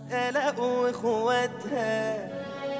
قلق واخواتها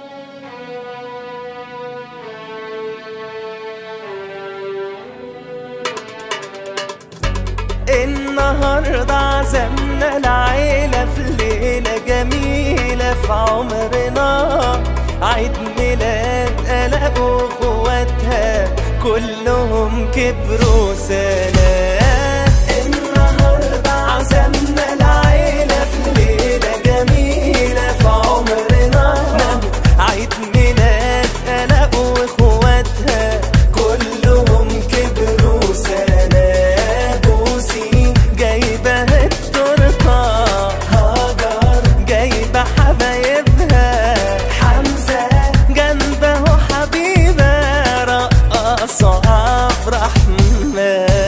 النهاردة عزمنا العيلة في ليلة جميلة في عمرنا عيد ميلاد قلق واخواتها كلهم كبروا سنة النهاردة عزمنا العيلة في ليلة جميلة في عمرنا عيد ميلاد قلق واخواتها كلهم كبروا سنة بوسي جايبة التورتة هاجر جايبة حبايبها حمزة جنبه حبيبة رقصة عبد الرحمن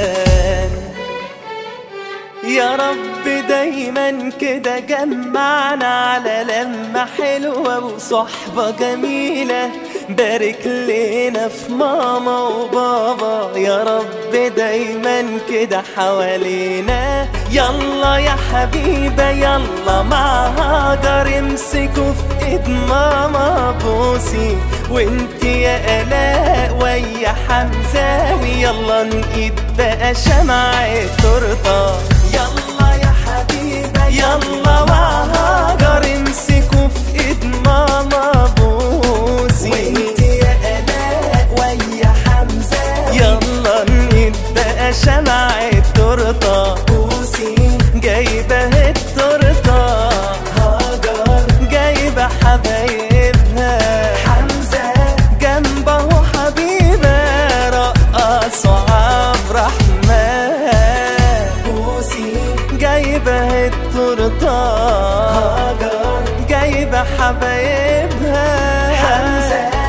يا رب دايما كده جمعنا على لمة حلوة وصحبة جميلة بارك لنا في ماما وبابا يا رب دايما كده حوالينا يلا يا حبيبة يلا مع هاجر امسكوا في ايد ماما بوسي وانت يا الاء ويا حمزاوي يلا نقيد بقى شمع التورته يلا يا حبيبة يلا مع هاجر امسكوا في ايد ماما بوسي وانت يا الاء ويا حمزة يلا نقيد بقى شمع التورته بوسي جايبة التورته هاجر جايبة حبايبها حمزة جنبه حبيبة رقصوا عبد الرحمن بوسي جايبة التورته هاجر جايبة حبايبها حمزة